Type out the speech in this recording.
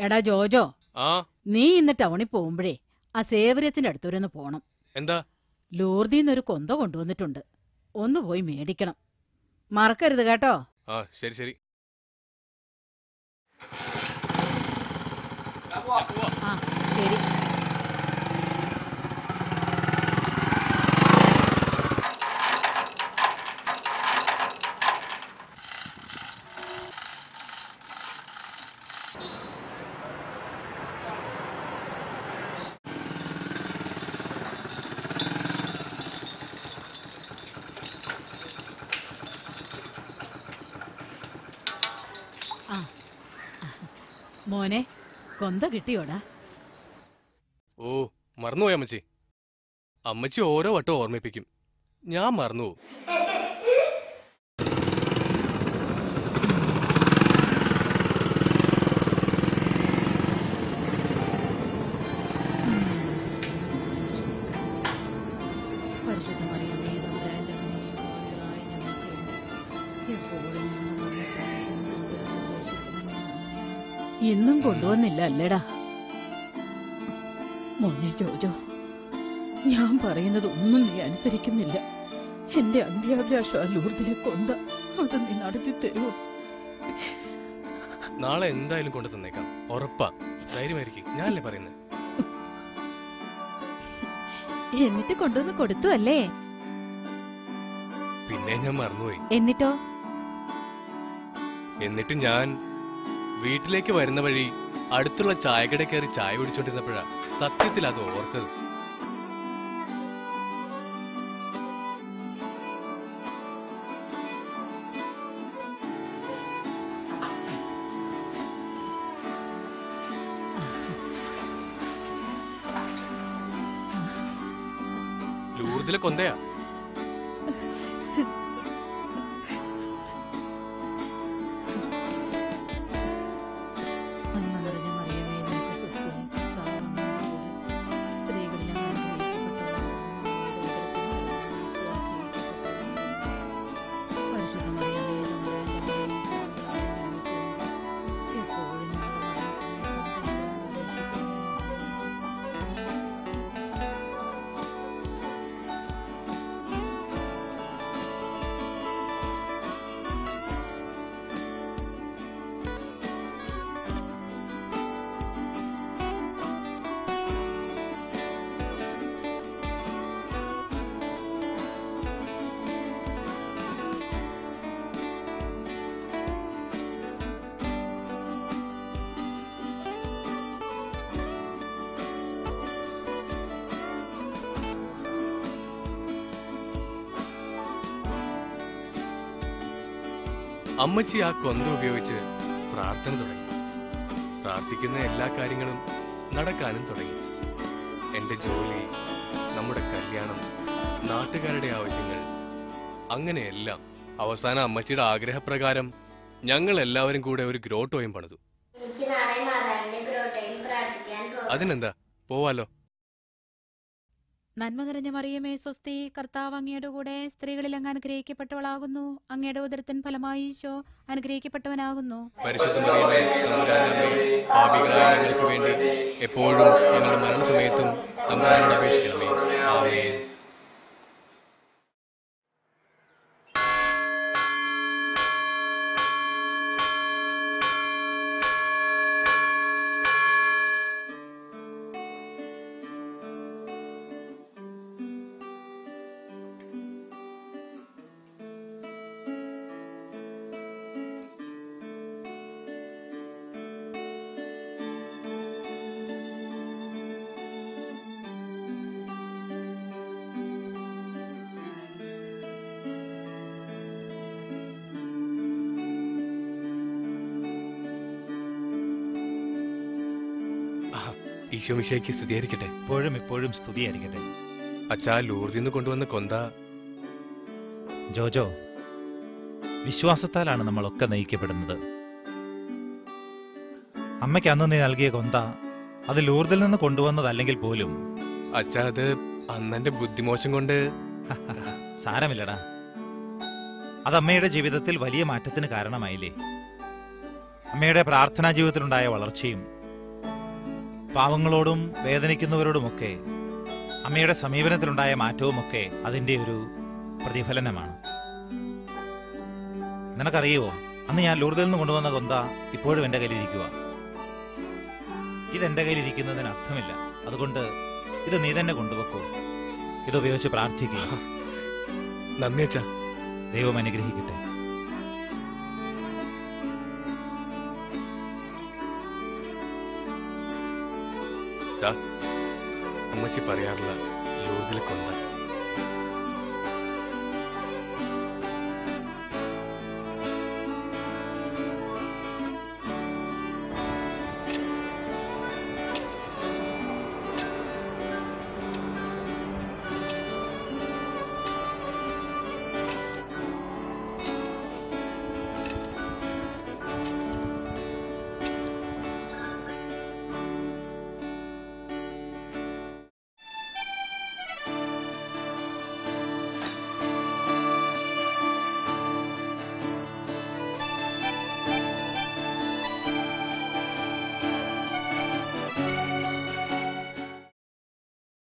എടാ ജോജോ ആ നീ ഇന്ന് ടൗണിൽ പോകുമ്പോഴേ ആ സേവര്യത്തിന്റെ അടുത്തൊരൊന്ന് പോണം എന്താ ലൂർദിന്നൊരു കൊന്ത കൊണ്ടുവന്നിട്ടുണ്ട് ഒന്ന് പോയി മേടിക്കണം മറക്കരുത് കേട്ടോ ആ ശരി ശരി ആ ശരി ആ മോനെ കൊന്ത കിട്ടിയോടാ ഓ മറന്നുപോയി അമ്മച്ചി അമ്മച്ചി ഓരോ വട്ടം ഓർമ്മിപ്പിക്കും ഞാൻ മറന്നുപോകും പരിശുദ്ധ മറിയമേ, തമ്പുരാന്റെ അമ്മേ, പാപികളായ ഞങ്ങൾക്ക് എപ്പോഴും ഞങ്ങളുടെ മരണസമയത്തും ഇന്നും കൊണ്ടുവന്നില്ല അല്ലേടാ മോനെ ജോജോ ഞാൻ പറയുന്നത് ഒന്നും നീ അനുസരിക്കുന്നില്ല എന്റെ അന്ത്യാഭിലാഷ ലൂർദിലെ കൊന്ത അത് നീ നടത്തി തരുമോ നാളെ എന്തായാലും കൊണ്ടു തന്നേക്കാം ഉറപ്പാ ധൈര്യമായിരിക്കും ഞാനല്ലേ പറയുന്നത് എന്നിട്ട് കൊണ്ടുവന്ന് കൊടുത്തു അല്ലേ പിന്നെ ഞാൻ മറന്നുപോയി എന്നിട്ടോ എന്നിട്ട് ഞാൻ വീട്ടിലേക്ക് വരുന്ന വഴി അടുത്തുള്ള ചായക്കട കയറി ചായ കുടിച്ചോണ്ടിരുന്നപ്പോഴാ സത്യത്തിൽ അത് ഓർത്തത് ലൂർദിലെ കൊന്തയാ നന്മ നിറഞ്ഞ മറിയമേ, നിനക്ക് സ്വസ്തി. കർത്താവ് അങ്ങയോടുകൂടെ സ്ത്രീകളിൽ അങ്ങ് അനുഗ്രഹിക്കപ്പെട്ടവളാകുന്നു. പരിശുദ്ധ മറിയമേ, തമ്പുരാന്റെ അമ്മേ, പാപികളായ ഞങ്ങൾക്ക് വേണ്ടി എപ്പോഴും ഞങ്ങളുടെ മരണസമയത്തും തമ്പുരാനോട് അപേക്ഷിക്കുന്നു. അമ്മച്ചി ആ കൊന്ത ഉപയോഗിച്ച് പ്രാർത്ഥന തുടങ്ങി പ്രാർത്ഥിക്കുന്ന എല്ലാ കാര്യങ്ങളും നടക്കാനും തുടങ്ങി എന്റെ ജോലി നമ്മുടെ കല്യാണം നാട്ടുകാരുടെ ആവശ്യങ്ങൾ അങ്ങനെയെല്ലാം അവസാനം അമ്മച്ചിയുടെ ആഗ്രഹപ്രകാരം ഞങ്ങൾ എല്ലാവരും കൂടെ ഒരു ഗ്രോട്ടോയും പണിതു എനിക്ക് നാളെ മാതാവിന്റെ ഗ്രോട്ടയിൽ പ്രാർത്ഥിക്കാൻ പോകാം അതിനെന്താ പോവാലോ നന്മ നിറഞ്ഞ മറിയമേ സ്വസ്തി കർത്താവ് അങ്ങയുടെ കൂടെ സ്ത്രീകളിൽ അങ്ങ് അനുഗ്രഹിക്കപ്പെട്ടവളാകുന്നു അങ്ങയുടെ ഉദരത്തിൻ ഫലമായി ഈശോ അനുഗ്രഹിക്കപ്പെട്ടവനാകുന്നു പരിശുദ്ധ മറിയമേ തമ്പുരാന്റെ അമ്മേ പാപികളായ ഞങ്ങൾക്ക് വേണ്ടി എപ്പോഴും ഞങ്ങളുടെ മരണസമയത്തും തമ്പുരാനോട് അപേക്ഷിക്കണമേ ആമേൻ ഈശോ മിശയ്ക്ക് സ്തുതിയായിരിക്കട്ടെ എപ്പോഴും എപ്പോഴും സ്തുതിയായിരിക്കട്ടെ അച്ഛാ ലൂർദിന്ന് കൊണ്ടുവന്ന കൊന്ത ജോജോ വിശ്വാസത്താലാണ് നമ്മളൊക്കെ നയിക്കപ്പെടുന്നത് അമ്മയ്ക്ക് അന്ന് നീ നൽകിയ കൊന്ത അത് ലൂർദിൽ നിന്ന് കൊണ്ടുവന്നതല്ലെങ്കിൽ പോലും അച്ഛാ അത് അന്നെന്റെ ബുദ്ധിമോശം കൊണ്ട് സാരമില്ലടാ അത് അമ്മയുടെ ജീവിതത്തിൽ വലിയ മാറ്റത്തിന് കാരണമായില്ലേ അമ്മയുടെ പ്രാർത്ഥനാ ജീവിതത്തിലുണ്ടായ വളർച്ചയും പാവങ്ങളോടും വേദനിക്കുന്നവരോടുമൊക്കെ അമ്മയുടെ സമീപനത്തിലുണ്ടായ മാറ്റവുമൊക്കെ അതിന്റെ ഒരു പ്രതിഫലനമാണ് നിനക്കറിയുമോ അന്ന് ഞാൻ ലൂർദിൽ നിന്ന് കൊണ്ടുവന്ന കൊന്ത ഇപ്പോഴും എന്റെ കയ്യിലിരിക്കുക ഇതെന്റെ കയ്യിലിരിക്കുന്നതിന് അർത്ഥമില്ല അതുകൊണ്ട് ഇത് നീ തന്നെ കൊണ്ടുവെക്കൂ ഇതുപയോഗിച്ച് പ്രാർത്ഥിക്കുക നന്ദി അച്ഛാ ദൈവം അനുഗ്രഹിക്കട്ടെ ദാ, അമ്മച്ചി പറയാറില്ല ലൂർദിലെ കൊന്ത